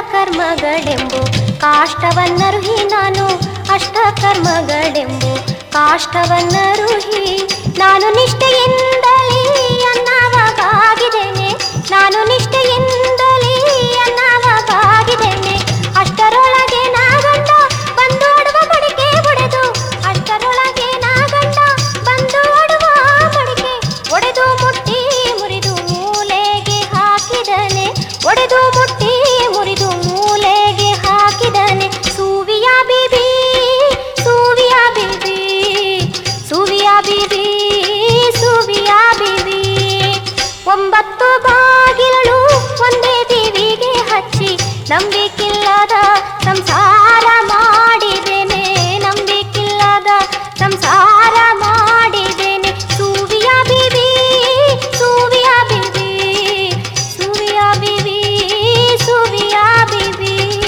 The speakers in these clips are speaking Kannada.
ಕರ್ಮಗಳೆಂಬು ಕಾಷ್ಟವನ್ನರುಹಿ ನಾನು ಅಷ್ಟ ಕರ್ಮಗಳೆಂಬು ಕಾಷ್ಟವನ್ನರುಹಿ ನಾನು ನಿಷ್ಠೆಯಿಂದಲೇ ಅನ್ನವಗಾಗಿದ್ದೇನೆ ನಾನು ನಿಷ್ಠೆಯಿಂದಲೇ ಅನ್ನವಗಾಗಿದ್ದೇನೆ ಅಷ್ಟರೊಳಗೆ ನಾಗಂಡ ಬಂದು ಆಡುವ ಮಡಿಕೆ ಒಡೆದು ಅಷ್ಟರೊಳಗೆ ನಾಗಂಡ ಬಂದು ಆಡುವ ಮಡಿಕೆ ಒಡೆದು ಮುಟ್ಟಿ ಮುರಿದು ಮೂಲೆಗೆ ಹಾಕಿದನೆ ಒಡೆದು ಮುಟ್ಟಿ ಮುರಿದು ಮೂಲೆಗೆ ಹಾಕಿದನೆ ಸೂವಿಯ ಬೀಬಿ ಸೂವಿಯ ಬೀಬಿ ಸೂವಿಯ ಬೀಬಿ ಸೂವಿಯ ಬೀಬಿ ಒಂಬತ್ತು ಬಾಗಿಲಳು ಒಂದೇ ದೇವಿಗೆ ಹಚ್ಚಿ ನಂಬಿಕಿಲ್ಲದ ಸಂಸಾರ ಮಾಡಿದ್ದೇನೆ ನಂಬಿಕಿಲ್ಲದ ಸಂಸಾರ ಮಾಡಿದ್ದೇನೆ ಸೂವಿಯ ಬೀಬಿ ಸೂವಿಯ ಬೀಬಿ ಸೂವಿಯ ಬೀಬಿ ಸೂವಿಯ ಬೀಬಿ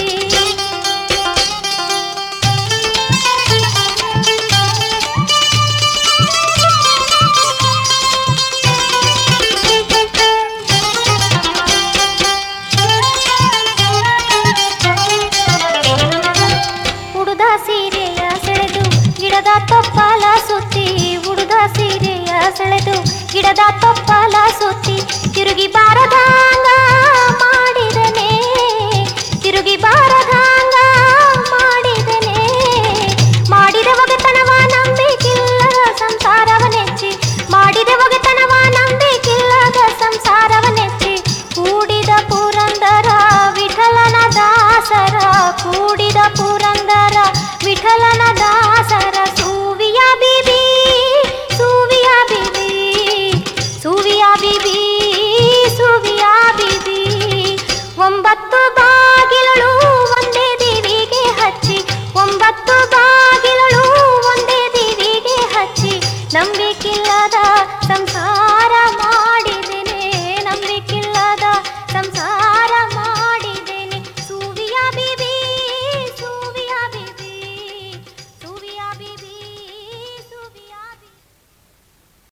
ಉಡುದ ಸೀರೆಯ ಸೆಳೆದು ಗಿಡದ ತೊಪ್ಪಲ ಸುತ್ತಿ ಉಡುದ ಸೀರೆಯ ಸೆಳೆದು ಗಿಡದ ತೊಪ್ಪಲ ಸುತ್ತಿ ತಿರುಗಿ ಬಾರದಾಂಗ ಮಾಡಿದನೆ ತಿರುಗಿ ಬಾರದಾಂಗ ಮಾಡಿದನೆ ಮಾಡಿದ ಒಗೆತನವ ನಂಬಿಕಿಲ್ಲದ ಸಂಸಾರವ ನೆಚ್ಚಿ ಮಾಡಿದ ಒಗೆತನವ ನಂಬಿಕಿಲ್ಲದ ಸಂಸಾರವ ನೆಚ್ಚಿ ಕೂಡಿದ ಪುರಂದರ ವಿಠಲನ ದಾಸರ ಕೂಡಿದ ಪುರಂದರ ವಿಠಲನ ದಾಸರ ಸೂವಿಯ ಬೀಬಿ ಸೂವಿಯ ಬೀಬಿ ಸೂವಿಯ ಬೀಬಿ ಸೂವಿಯ ಬೀಬಿ ಒಂಬತ್ತು